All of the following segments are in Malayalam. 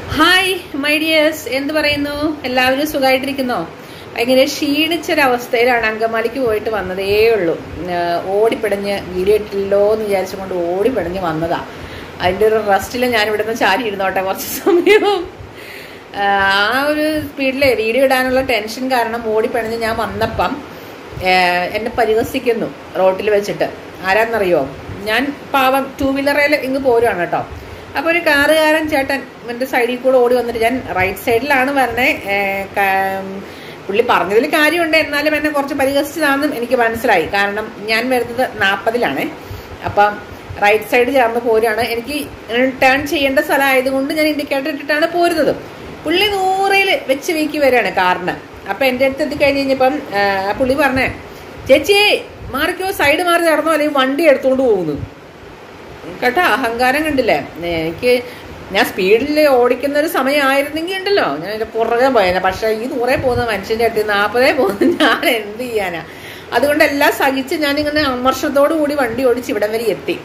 ഹായ് മൈ ഡിയേഴ്സ് എന്ത് പറയുന്നു എല്ലാവരും സുഖമായിട്ടിരിക്കുന്നോ ഭയങ്കര ക്ഷീണിച്ചൊരവസ്ഥയിലാണ് അങ്കമാലിക്ക് പോയിട്ട് വന്നതേ ഉള്ളൂ ആഹ് ഓടിപ്പിടഞ്ഞ് വീഡിയോ ഇട്ടില്ലോ എന്ന് വിചാരിച്ചുകൊണ്ട് ഓടിപ്പിടഞ്ഞ് വന്നതാ അതിൻ്റെ ഒരു റെസ്റ്റിൽ ഞാൻ ഇവിടുന്ന് ചാരി ഇരുന്നോട്ടെ കുറച്ച് സമയവും ആഹ് ആ ഒരു സ്പീഡിൽ വീഡിയോ ഇടാനുള്ള ടെൻഷൻ കാരണം ഓടിപ്പിടഞ്ഞ് ഞാൻ വന്നപ്പം ആഹ് എന്നെ പരിഹസിക്കുന്നു റോട്ടിൽ വെച്ചിട്ട് ആരാന്നറിയോ ഞാൻ പാവം ടൂ വീലറിൽ ഇങ്ങ് പോരുവാണ് കേട്ടോ അപ്പോൾ ഒരു കാറുകാരൻ ചേട്ടൻ എൻ്റെ സൈഡിൽ കൂടെ ഓടി വന്നിട്ട് ഞാൻ റൈറ്റ് സൈഡിലാണ് വരണേ ഏഹ് ക- പുള്ളി പറഞ്ഞതിൽ കാര്യമുണ്ട് എന്നാലും എന്നെ കുറച്ച് പരിഹസിച്ചതാണെന്നും എനിക്ക് മനസ്സിലായി കാരണം ഞാൻ വരുന്നത് നാൽപ്പതിലാണ് അപ്പം റൈറ്റ് സൈഡ് ചേർന്ന് പോരുകയാണ് എനിക്ക് ടേൺ ചെയ്യേണ്ട സ്ഥലമായതുകൊണ്ട് ഞാൻ ഇൻഡിക്കേറ്റർ ഇട്ടിട്ടാണ് പോരുന്നത് പുള്ളി നൂറിൽ വെച്ച് വീക്കി വരികയാണ് കാറിന് അപ്പം എൻ്റെ അടുത്ത് എത്തിക്കഴിഞ്ഞ് കഴിഞ്ഞപ്പം ആ പുള്ളി പറഞ്ഞേ ചേച്ചി മാറിക്കോ സൈഡ് മാറി നടന്നോ അല്ലെങ്കിൽ വണ്ടി എടുത്തുകൊണ്ട് പോകുന്നു കേട്ടോ അഹങ്കാരം കണ്ടില്ലേ എനിക്ക് ഞാൻ സ്പീഡിൽ ഓടിക്കുന്ന ഒരു സമയമായിരുന്നെങ്കിൽ ഉണ്ടല്ലോ ഞാൻ എൻ്റെ പുറകെ പോയേനെ പക്ഷേ ഈ ദൂരെ പോകുന്ന മനുഷ്യൻ്റെ അടുത്ത് നാൽപ്പതേ പോകുന്ന ഞാൻ എന്ത് ചെയ്യാനാ അതുകൊണ്ട് എല്ലാം സഹിച്ച് ഞാനിങ്ങനെ അമർഷത്തോടു കൂടി വണ്ടി ഓടിച്ച് ഇവിടം വരെ എത്തി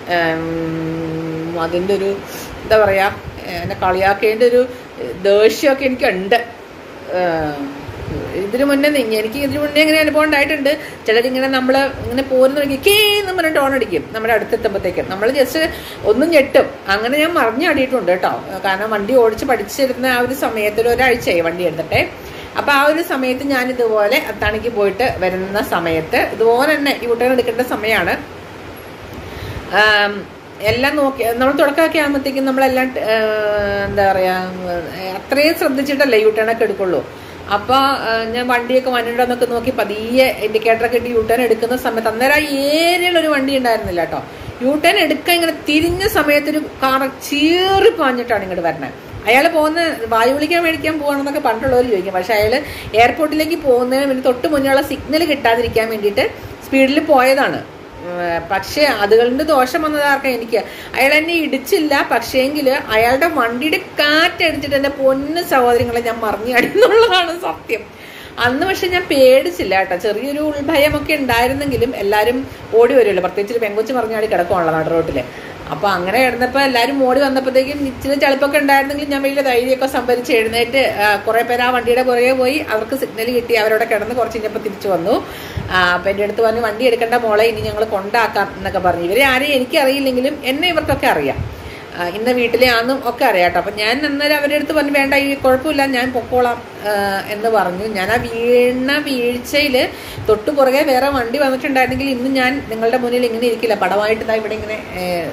ഉം, അതിൻ്റെ ഒരു എന്താ പറയുക എന്നെ കളിയാക്കേണ്ട ഒരു ദേഷ്യമൊക്കെ എനിക്കുണ്ട് ഏഹ്, ഇതിനു മുന്നേ നി- എനിക്ക് ഇതിനു മുന്നേ ഇങ്ങനെ അനുഭവം ഉണ്ടായിട്ടുണ്ട് ചിലരിങ്ങനെ നമ്മൾ ഇങ്ങനെ പോരുന്ന കേ എന്ന് പറഞ്ഞ ടോൺ അടിക്കും നമ്മുടെ അടുത്തെത്തുമ്പോഴത്തേക്കും നമ്മൾ ജസ്റ്റ് ഒന്നും ഞെട്ടും അങ്ങനെ ഞാൻ മറിഞ്ഞാടിയിട്ടുണ്ട് കേട്ടോ കാരണം വണ്ടി ഓടിച്ച് പഠിച്ചിരുന്ന ആ ഒരു സമയത്ത് ഒരു ഒരാഴ്ചയായി വണ്ടി എടുത്തിട്ടെ അപ്പൊ ആ ഒരു സമയത്ത് ഞാൻ ഇതുപോലെ അത്താണിക്ക് പോയിട്ട് വരുന്ന സമയത്ത് ഇതുപോലെ തന്നെ ഈ കുട്ടികൾ എടുക്കേണ്ട സമയമാണ് ആം, എല്ലാം നോക്കി നമ്മൾ തുടക്കമൊക്കെ ആകുമ്പോഴത്തേക്കും നമ്മളെല്ലാം ആ, എന്താ പറയാ ആ, അത്രയും ശ്രദ്ധിച്ചിട്ടല്ലേ യു ടേൺ ഒക്കെ എടുക്കുള്ളൂ അപ്പൊ ആ, ഞാൻ വണ്ടിയൊക്കെ വന്നിട്ടുണ്ടോന്നൊക്കെ നോക്കി പതിയെ ഇൻഡിക്കേറ്റർ ഒക്കെ ഇട്ട് യു ടേൺ എടുക്കുന്ന സമയത്ത് അന്നേരം ആ ഏരിയയിൽ ഒരു വണ്ടി ഉണ്ടായിരുന്നില്ല കേട്ടോ യു ടേൺ എടുക്കാൻ ഇങ്ങനെ തിരിഞ്ഞ സമയത്ത് ഒരു കാർ ചീറി പാഞ്ഞിട്ടാണ് ഇങ്ങോട്ട് വരണത് അയാൾ പോകുന്ന വായു വിളിക്കാൻ മേടിക്കാൻ പോകണമെന്നൊക്കെ പണ്ടുള്ളവർ ചോദിക്കും പക്ഷെ അയാൾ എയർപോർട്ടിലേക്ക് പോകുന്നതിന് വേണ്ടി തൊട്ട് മുന്നേയുള്ള സിഗ്നൽ കിട്ടാതിരിക്കാൻ വേണ്ടിയിട്ട് സ്പീഡിൽ പോയതാണ് ഉം, പക്ഷേ അതുകളുടെ ദോഷം വന്നതാർക്കാ എനിക്ക് അയാൾ എന്നെ ഇടിച്ചില്ല പക്ഷേങ്കിൽ അയാളുടെ വണ്ടിയുടെ കാറ്റടിച്ചിട്ട് എൻ്റെ പൊന്ന് സഹോദരങ്ങളെ ഞാൻ മറിഞ്ഞാടി എന്നുള്ളതാണ് സത്യം അന്ന് പക്ഷെ ഞാൻ പേടിച്ചില്ല കേട്ടോ ചെറിയൊരു ഉൾഭയമൊക്കെ ഉണ്ടായിരുന്നെങ്കിലും എല്ലാവരും ഓടി വരുമല്ലോ പ്രത്യേകിച്ച് ഒരു പെങ്കൊച്ച് മറിഞ്ഞാടി കിടക്കുവാണല്ലോ നാട് റോട്ടില് അപ്പൊ അങ്ങനെ കിടന്നപ്പോ എല്ലാവരും ഓടി വന്നപ്പോഴത്തേക്കും ഇച്ചിരി ചെളുപ്പൊക്കെ ഉണ്ടായിരുന്നെങ്കിൽ ഞാൻ വലിയ ധൈര്യമൊക്കെ സംഭരിച്ച് എഴുന്നേറ്റ് ആ, കുറെ പേര് ആ വണ്ടിയുടെ പുറകെ പോയി അവർക്ക് സിഗ്നൽ കിട്ടി അവരോടെ കിടന്ന് കുറച്ച് കഴിഞ്ഞപ്പോൾ തിരിച്ചു വന്നു ആ, അപ്പൊ എൻ്റെ അടുത്ത് പറഞ്ഞു വണ്ടി എടുക്കേണ്ട മോളെ ഇനി ഞങ്ങൾ കൊണ്ടാക്കാം എന്നൊക്കെ പറഞ്ഞു ഇവരെ ആരെയും എനിക്കറിയില്ലെങ്കിലും എന്നെ ഇവർക്കൊക്കെ അറിയാം ആ, ഇന്ന വീട്ടിലെ ആന്നും ഒക്കെ അറിയാം കേട്ടോ അപ്പം ഞാൻ അന്നേരം അവരുടെ അടുത്ത് പറഞ്ഞു വേണ്ട ഈ കുഴപ്പമില്ല ഞാൻ പൊക്കോളാം ആ, എന്ന് പറഞ്ഞു ഞാൻ ആ വീണ വീഴ്ചയിൽ തൊട്ടു പുറകെ വേറെ വണ്ടി വന്നിട്ടുണ്ടായിരുന്നെങ്കിൽ ഇന്ന് ഞാൻ നിങ്ങളുടെ മുന്നിൽ ഇങ്ങനെ ഇരിക്കില്ല പടമായിട്ട് ഇതാ ഇവിടെ ഇങ്ങനെ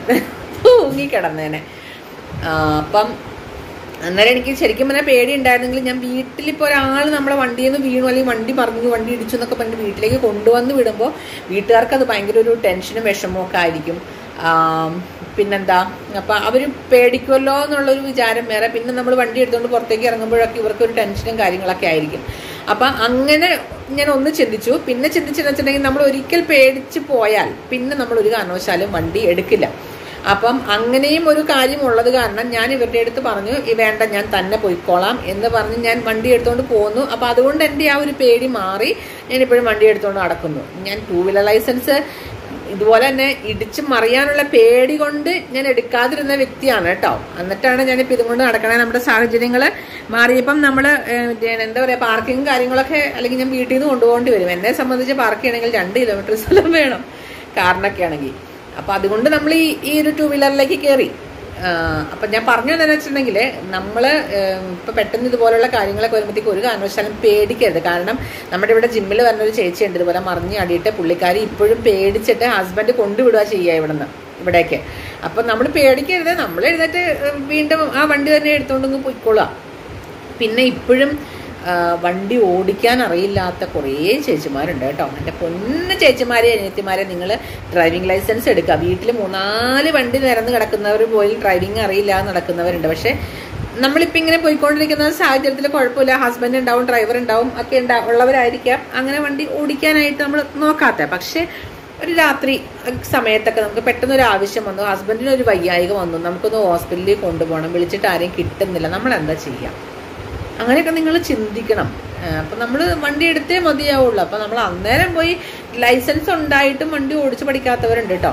തൂങ്ങിക്കിടന്നേനെ ആ, അപ്പം അന്നേരം എനിക്ക് ശരിക്കും പറഞ്ഞാൽ പേടി ഉണ്ടായിരുന്നെങ്കിൽ ഞാൻ വീട്ടിലിപ്പോൾ ഒരാൾ നമ്മളെ വണ്ടിയിൽ നിന്ന് വീണു അല്ലെങ്കിൽ വണ്ടി പറഞ്ഞു വണ്ടി ഇടിച്ചു എന്നൊക്കെ പറഞ്ഞ് വീട്ടിലേക്ക് കൊണ്ടുവന്ന് വിടുമ്പോൾ വീട്ടുകാർക്ക് അത് ഭയങ്കര ഒരു ടെൻഷനും വിഷമവും ഒക്കെ ആയിരിക്കും ആം, പിന്നെന്താ അപ്പം അവർ പേടിക്കുമല്ലോ എന്നുള്ളൊരു വിചാരം വേറെ പിന്നെ നമ്മൾ വണ്ടി എടുത്തുകൊണ്ട് പുറത്തേക്ക് ഇറങ്ങുമ്പോഴൊക്കെ ഇവർക്ക് ഒരു ടെൻഷനും കാര്യങ്ങളൊക്കെ ആയിരിക്കും അപ്പം അങ്ങനെ ഞാൻ ഒന്ന് ചിന്തിച്ചു പിന്നെ ചിന്തിച്ചെന്ന് വെച്ചിട്ടുണ്ടെങ്കിൽ നമ്മൾ ഒരിക്കൽ പേടിച്ച് പോയാൽ പിന്നെ നമ്മൾ ഒരു കാരണവശാലും വണ്ടി എടുക്കില്ല അപ്പം അങ്ങനെയും ഒരു കാര്യം ഉള്ളത് കാരണം ഞാൻ ഇവരുടെ അടുത്ത് പറഞ്ഞു "ഈ വേണ്ട ഞാൻ തന്നെ പോയിക്കോളാം എന്ന് പറഞ്ഞ് ഞാൻ വണ്ടി എടുത്തുകൊണ്ട് പോന്നു അപ്പം അതുകൊണ്ട് എൻ്റെ ആ ഒരു പേടി മാറി ഞാൻ ഇപ്പോഴും വണ്ടി എടുത്തുകൊണ്ട് നടക്കുന്നു ഞാൻ ടൂ വീലർ ലൈസൻസ് ഇതുപോലെ തന്നെ ഇടിച്ച് മറിയാനുള്ള പേടി കൊണ്ട് ഞാൻ എടുക്കാതിരുന്ന വ്യക്തിയാണ് കേട്ടോ എന്നിട്ടാണ് ഞാനിപ്പോൾ ഇതും കൊണ്ട് നടക്കണേ നമ്മുടെ സാഹചര്യങ്ങൾ മാറിയപ്പം നമ്മൾ എന്താ പറയുക പാർക്കിംഗ് കാര്യങ്ങളൊക്കെ അല്ലെങ്കിൽ ഞാൻ വീട്ടിൽ നിന്ന് കൊണ്ടുപോകേണ്ടി വരും എന്നെ സംബന്ധിച്ച് പാർക്ക് ചെയ്യണമെങ്കിൽ രണ്ട് കിലോമീറ്റർ സ്ഥലം വേണം കാറിനൊക്കെ ആണെങ്കിൽ അപ്പം അതുകൊണ്ട് നമ്മൾ ഈ ഈ ഒരു ടൂ വീലറിലേക്ക് കയറി അപ്പം ഞാൻ പറഞ്ഞു എന്താണെന്ന് വെച്ചിട്ടുണ്ടെങ്കിൽ നമ്മൾ ഇപ്പം പെട്ടെന്ന് ഇതുപോലുള്ള കാര്യങ്ങളൊക്കെ വരുമ്പോഴത്തേക്ക് ഒരു കാരണവശാലും പേടിക്കരുത് കാരണം നമ്മുടെ ഇവിടെ ജിമ്മിൽ വരുന്ന ഒരു ചേച്ചിയുണ്ട് ഇതുപോലെ മറിഞ്ഞ് അടിയിട്ട് പുള്ളിക്കാരി ഇപ്പോഴും പേടിച്ചിട്ട് ഹസ്ബൻഡ് കൊണ്ടുവിടുക ചെയ്യുക ഇവിടെ നിന്ന് ഇവിടേക്ക് അപ്പം നമ്മൾ പേടിക്കരുത് നമ്മൾ എഴുന്നേറ്റ് വീണ്ടും ആ വണ്ടി തന്നെ എടുത്തുകൊണ്ടങ്ങ് പോയിക്കൊള്ളുക പിന്നെ ഇപ്പോഴും ആ, വണ്ടി ഓടിക്കാൻ അറിയില്ലാത്ത കുറേ ചേച്ചിമാരുണ്ട് കേട്ടോ എൻ്റെ പൊന്ന് ചേച്ചിമാരെ അനിയത്തിമാരെ നിങ്ങൾ ഡ്രൈവിംഗ് ലൈസൻസ് എടുക്കുക വീട്ടിൽ മൂന്നാല് വണ്ടി നിരന്ന് കിടക്കുന്നവർ പോയി ഡ്രൈവിംഗ് അറിയില്ല എന്ന് നടക്കുന്നവരുണ്ട് പക്ഷേ നമ്മളിപ്പോൾ ഇങ്ങനെ പോയിക്കൊണ്ടിരിക്കുന്ന സാഹചര്യത്തിൽ കുഴപ്പമില്ല ഹസ്ബൻഡ് ഉണ്ടാവും ഡ്രൈവർ ഉണ്ടാവും ഒക്കെ ഉണ്ടാ ഉള്ളവരായിരിക്കാം അങ്ങനെ വണ്ടി ഓടിക്കാനായിട്ട് നമ്മൾ നോക്കാത്ത പക്ഷേ ഒരു രാത്രി സമയത്തൊക്കെ നമുക്ക് പെട്ടെന്ന് ഒരു ആവശ്യം വന്നു ഹസ്ബൻഡിന് ഒരു വയ്യായിക വന്നു നമുക്കൊന്ന് ഹോസ്പിറ്റലിൽ കൊണ്ടുപോകണം വിളിച്ചിട്ട് ആരെയും കിട്ടുന്നില്ല നമ്മൾ എന്താ ചെയ്യുക അങ്ങനെയൊക്കെ നിങ്ങൾ ചിന്തിക്കണം അപ്പം നമ്മൾ വണ്ടി എടുത്തേ മതിയാവുള്ളൂ അപ്പം നമ്മൾ അന്നേരം പോയി ലൈസൻസ് ഉണ്ടായിട്ടും വണ്ടി ഓടിച്ച് പഠിക്കാത്തവരുണ്ട് കേട്ടോ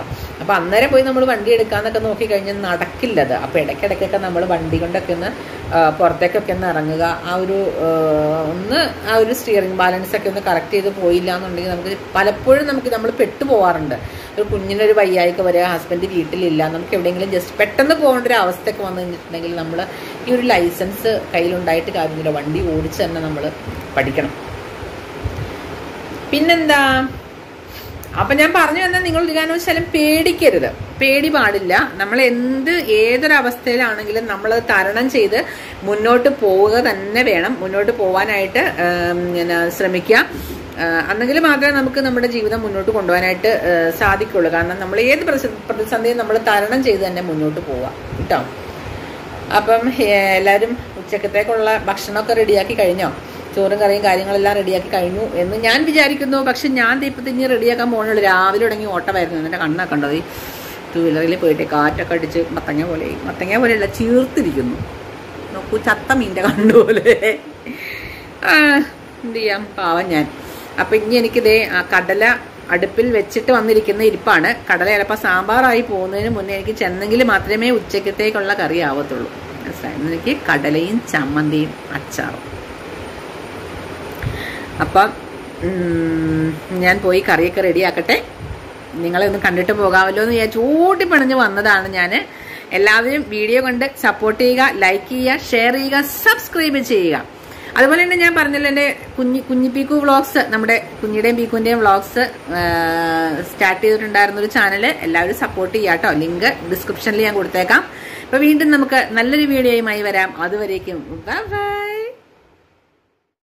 അപ്പം അന്നേരം പോയി നമ്മൾ വണ്ടി എടുക്കാന്നൊക്കെ നോക്കിക്കഴിഞ്ഞാൽ നടക്കില്ലത് അപ്പോൾ ഇടയ്ക്കിടയ്ക്കൊക്കെ നമ്മൾ വണ്ടി കൊണ്ടൊക്കെ ഒന്ന് ആ, പുറത്തേക്കൊക്കെ ഒന്ന് ഇറങ്ങുക ആ ഒരു ആ, ഒന്ന് ആ ഒരു സ്റ്റിയറിംഗ് ബാലൻസ് ഒക്കെ ഒന്ന് കറക്റ്റ് ചെയ്ത് പോയില്ല എന്നുണ്ടെങ്കിൽ നമുക്ക് പലപ്പോഴും നമുക്ക് നമ്മൾ പെട്ടുപോകാറുണ്ട് ഒരു കുഞ്ഞിനൊരു വയ്യായിക്ക് വരിക ഹസ്ബൻഡ് വീട്ടിലില്ല നമുക്ക് എവിടെയെങ്കിലും ജസ്റ്റ് പെട്ടെന്ന് പോകേണ്ട ഒരു അവസ്ഥയൊക്കെ വന്നു കഴിഞ്ഞിട്ടുണ്ടെങ്കിൽ നമ്മൾ ഈ ഒരു ലൈസൻസ് കയ്യിലുണ്ടായിട്ട് കാര്യമില്ല വണ്ടി ഓടിച്ച് തന്നെ നമ്മൾ പഠിക്കണം പിന്നെന്താ അപ്പൊ ഞാൻ പറഞ്ഞു വന്നാൽ നിങ്ങൾ ഒരു കാരണവശാലും പേടിക്കരുത് പേടി പാടില്ല നമ്മൾ എന്ത് ഏതൊരവസ്ഥയിലാണെങ്കിലും നമ്മൾ തരണം ചെയ്ത് മുന്നോട്ട് പോവുക തന്നെ വേണം മുന്നോട്ട് പോവാനായിട്ട് ആം, പിന്നെ ശ്രമിക്കുക ആ, അന്നെങ്കിൽ മാത്രമേ നമുക്ക് നമ്മുടെ ജീവിതം മുന്നോട്ട് കൊണ്ടുപോകാനായിട്ട് ആ, സാധിക്കുള്ളൂ കാരണം നമ്മൾ ഏത് പ്രസ- പ്രതിസന്ധിയും നമ്മൾ തരണം ചെയ്ത് തന്നെ മുന്നോട്ട് പോവാം കേട്ടോ അപ്പം ഏ, എല്ലാവരും ഉച്ചക്കത്തേക്കുള്ള ഭക്ഷണമൊക്കെ റെഡിയാക്കി കഴിഞ്ഞോ ചോറും കറിയും കാര്യങ്ങളെല്ലാം റെഡിയാക്കി കഴിഞ്ഞു എന്ന് ഞാൻ വിചാരിക്കുന്നു പക്ഷെ ഞാൻ ദീപത്തിൽ ഇനി റെഡിയാക്കാൻ പോകുന്നുള്ളൂ രാവിലെ തുടങ്ങി ഓട്ടമായിരുന്നു എൻ്റെ കണ്ണൊക്കെ ഉണ്ടോ ഈ ടൂ വീലറിൽ പോയിട്ട് കാറ്റൊക്കെ അടിച്ച് മത്തങ്ങ പോലെ മത്തങ്ങ പോലെയല്ല ചീർത്തിരിക്കുന്നു നോക്കൂ ചത്ത മീൻ്റെ കണ്ടുപോലെ ആ എന്ത് ചെയ്യാം പാവം ഞാൻ അപ്പം ഇനി എനിക്കിതേ ആ കടല അടുപ്പിൽ വെച്ചിട്ട് വന്നിരിക്കുന്ന ഇരിപ്പാണ് കടല ചിലപ്പോൾ സാമ്പാറായി പോകുന്നതിന് മുന്നേ എനിക്ക് ചെന്നെങ്കിൽ മാത്രമേ ഉച്ചക്കത്തേക്കുള്ള കറി ആവത്തുള്ളൂ മനസ്സിലായോ? ഇന്ന് എനിക്ക് കടലയും ചമ്മന്തിയും അച്ചാറും അപ്പം ഉം, ഞാൻ പോയി കറിയൊക്കെ റെഡിയാക്കട്ടെ നിങ്ങളെ ഒന്ന് കണ്ടിട്ട് പോകാമല്ലോ എന്ന് വിചാരിച്ചു ഓടിപ്പണിഞ്ഞ് വന്നതാണ് ഞാൻ എല്ലാവരും വീഡിയോ കണ്ട് സപ്പോർട്ട് ചെയ്യുക ലൈക്ക് ചെയ്യുക ഷെയർ ചെയ്യുക സബ്സ്ക്രൈബ് ചെയ്യുക അതുപോലെ തന്നെ ഞാൻ പറഞ്ഞല്ലോ എൻ്റെ കുഞ്ഞി കുഞ്ഞി പീക്കു വ്ളോഗ്സ് നമ്മുടെ കുഞ്ഞിയുടെയും പീക്കുവിൻ്റെയും വ്ളോഗ്സ് സ്റ്റാർട്ട് ചെയ്തിട്ടുണ്ടായിരുന്ന ഒരു ചാനൽ എല്ലാവരും സപ്പോർട്ട് ചെയ്യുക കേട്ടോ ലിങ്ക് ഡിസ്ക്രിപ്ഷനിൽ ഞാൻ കൊടുത്തേക്കാം അപ്പോൾ വീണ്ടും നമുക്ക് നല്ലൊരു വീഡിയോയുമായി വരാം അതുവരേക്കും ബൈ